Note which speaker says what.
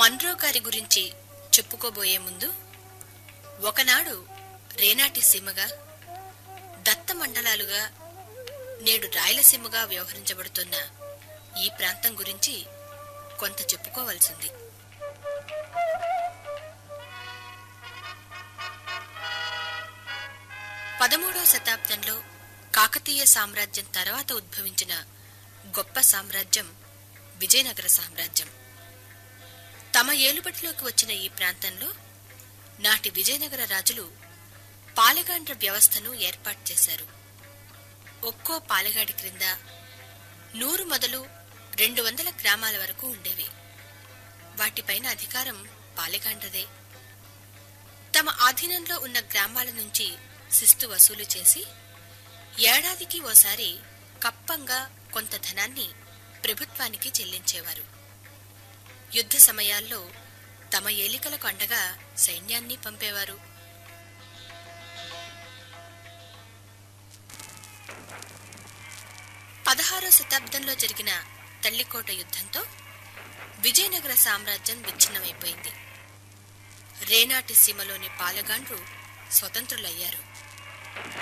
Speaker 1: Munro గారి గురించి చెప్పుకోబోయే ముందు ఒకనాడు రేనాటి సీమగా దత్త మండలాలుగా నేడు రాయలసీమగా వ్యవహరించబడుతున్న ఈ ప్రాంతం గురించి కొంత చెప్పుకోవాల్సింది పదమూడవ శతాబ్దంలో కాకతీయ సామ్రాజ్యం తర్వాత ఉద్భవించిన గొప్ప సామ్రాజ్యం విజయనగర సామ్రాజ్యం తమ ఏలుబడిలోకి వచ్చిన ఈ ప్రాంతంలో నాటి విజయనగర రాజులు పాలెగాండ్ర వ్యవస్థను ఏర్పాటు చేశారు ఒక్కో పాలెగాడి క్రింద నూరు మొదలు రెండు వందల గ్రామాల వరకు ఉండేవి వాటిపైన అధికారం పాలెగాండ్రదే తమ ఆధీనంలో ఉన్న గ్రామాల నుంచి శిస్తు వసూలు చేసి ఏడాదికి ఓసారి కప్పంగా కొంత ధనాన్ని ప్రభుత్వానికి చెల్లించేవారు యుద్ధ సమయాల్లో తమ ఏలికలకు అండగా సైన్యాన్ని పంపేవారు పదహారో శతాబ్దంలో జరిగిన తల్లికోట యుద్ధంతో విజయనగర సామ్రాజ్యం విచ్ఛిన్నమైపోయింది రేనాటి సీమలోని పాలగాండ్రు స్వతంత్రులయ్యారు